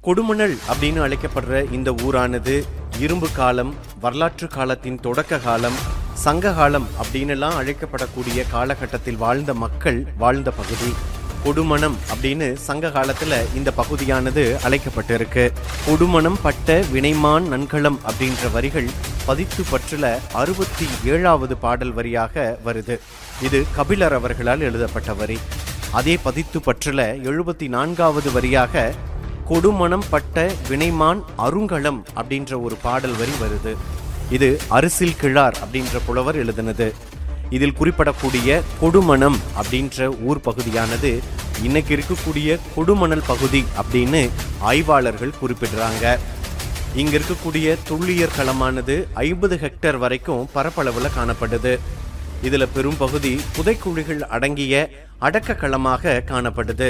கொடுமணல் அப்படின்னு அழைக்கப்படுற இந்த ஊரானது இரும்பு காலம் வரலாற்று காலத்தின் தொடக்க காலம் சங்க காலம் அப்படின்னுலாம் அழைக்கப்படக்கூடிய காலகட்டத்தில் வாழ்ந்த மக்கள் வாழ்ந்த பகுதி கொடுமணம் அப்படின்னு சங்க காலத்துல இந்த பகுதியானது அழைக்கப்பட்டிருக்கு கொடுமணம் பட்ட வினைமான் நன்களம் அப்படின்ற வரிகள் பதித்து பற்றுல அறுபத்தி ஏழாவது பாடல் வரியாக வருது இது கபிலர் அவர்களால் எழுதப்பட்ட வரி அதே பதித்து பற்றுல எழுபத்தி நான்காவது வரியாக கொடுமணம் பட்ட வினைமான் அருங்கலம் அப்படின்ற ஒரு பாடல் வரி வருது இது அரிசில் கிழார் அப்படின்ற புலவர் எழுதினது இதில் குறிப்பிடக்கூடிய கொடுமணம் அப்படின்ற ஊர் பகுதியானது இன்னைக்கு இருக்கக்கூடிய கொடுமணல் பகுதி அப்படின்னு ஆய்வாளர்கள் குறிப்பிடுறாங்க இங்க இருக்கக்கூடிய துள்ளியர் களமானது ஐம்பது ஹெக்டேர் வரைக்கும் பரப்பளவுல காணப்படுது இதுல பெரும் பகுதி புதைக்குழிகள் அடங்கிய அடக்க களமாக காணப்படுது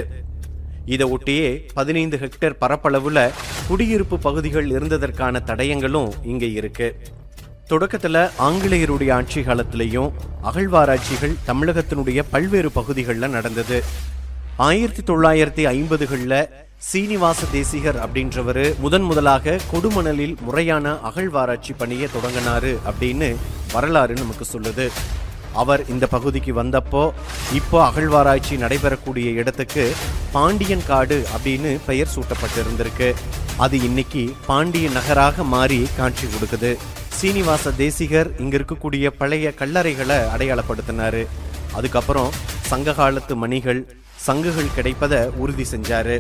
இதை ஒட்டியே பதினைந்து ஹெக்டேர் பரப்பளவுல குடியிருப்பு பகுதிகள் இருந்ததற்கான தடயங்களும் இங்க இருக்கு தொடக்கத்துல ஆங்கிலேயருடைய ஆட்சி காலத்திலையும் அகழ்வாராய்ச்சிகள் தமிழகத்தினுடைய பல்வேறு பகுதிகளில் நடந்தது ஆயிரத்தி தொள்ளாயிரத்தி ஐம்பதுகளில் சீனிவாச தேசிகர் அப்படின்றவர் முதன் முதலாக கொடுமணலில் முறையான அகழ்வாராய்ச்சி பணியை தொடங்கினாரு அப்படின்னு வரலாறு நமக்கு சொல்லுது அவர் இந்த பகுதிக்கு வந்தப்போ இப்போ அகழ்வாராய்ச்சி நடைபெறக்கூடிய இடத்துக்கு பாண்டியன் காடு அப்படின்னு பெயர் சூட்டப்பட்டிருந்திருக்கு அது இன்னைக்கு பாண்டிய நகராக மாறி காட்சி கொடுக்குது சீனிவாச தேசிகர் இங்க இருக்கக்கூடிய பழைய கல்லறைகளை அடையாளப்படுத்தினாரு அதுக்கப்புறம் சங்க காலத்து மணிகள் சங்குகள் கிடைப்பதை உறுதி செஞ்சாரு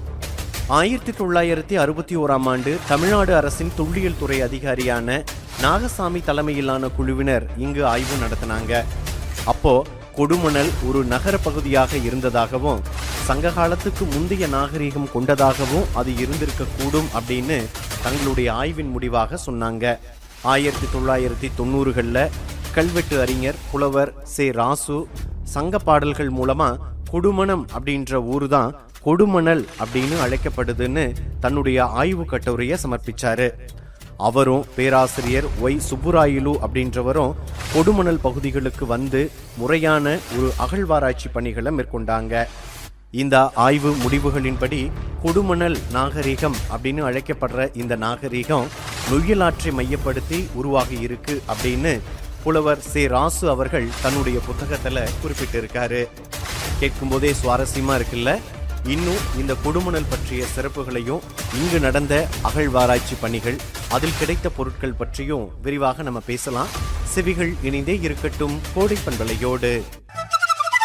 ஆயிரத்தி தொள்ளாயிரத்தி அறுபத்தி ஓராம் ஆண்டு தமிழ்நாடு அரசின் தொல்லியல் துறை அதிகாரியான நாகசாமி தலைமையிலான குழுவினர் இங்கு ஆய்வு நடத்தினாங்க அப்போ கொடுமணல் ஒரு நகர பகுதியாக இருந்ததாகவும் சங்க காலத்துக்கு முந்தைய நாகரிகம் கொண்டதாகவும் அது இருந்திருக்கக்கூடும் அப்படின்னு தங்களுடைய ஆய்வின் முடிவாக சொன்னாங்க ஆயிரத்தி தொள்ளாயிரத்தி தொண்ணூறுகளில் கல்வெட்டு அறிஞர் புலவர் சே ராசு சங்க பாடல்கள் மூலமா கொடுமணம் அப்படின்ற ஊர் தான் கொடுமணல் அப்படின்னு அழைக்கப்படுதுன்னு தன்னுடைய ஆய்வு கட்டுரையை சமர்ப்பிச்சாரு அவரும் பேராசிரியர் ஒய் சுப்புராயிலு அப்படின்றவரும் கொடுமணல் பகுதிகளுக்கு வந்து முறையான ஒரு அகழ்வாராய்ச்சி பணிகளை மேற்கொண்டாங்க இந்த ஆய்வு முடிவுகளின்படி கொடுமணல் நாகரிகம் அப்படின்னு அழைக்கப்படுற இந்த நாகரிகம் நொய்யலாற்றை மையப்படுத்தி உருவாகி இருக்கு அப்படின்னு புலவர் சே ராசு அவர்கள் தன்னுடைய புத்தகத்துல குறிப்பிட்டிருக்காரு கேட்கும்போதே சுவாரஸ்யமா இருக்குல்ல இன்னும் இந்த கொடுமணல் பற்றிய சிறப்புகளையும் இங்கு நடந்த அகழ்வாராய்ச்சி பணிகள் அதில் கிடைத்த பொருட்கள் பற்றியும் விரிவாக நம்ம பேசலாம் செவிகள் இணைந்தே இருக்கட்டும் கோடை பண்பலையோடு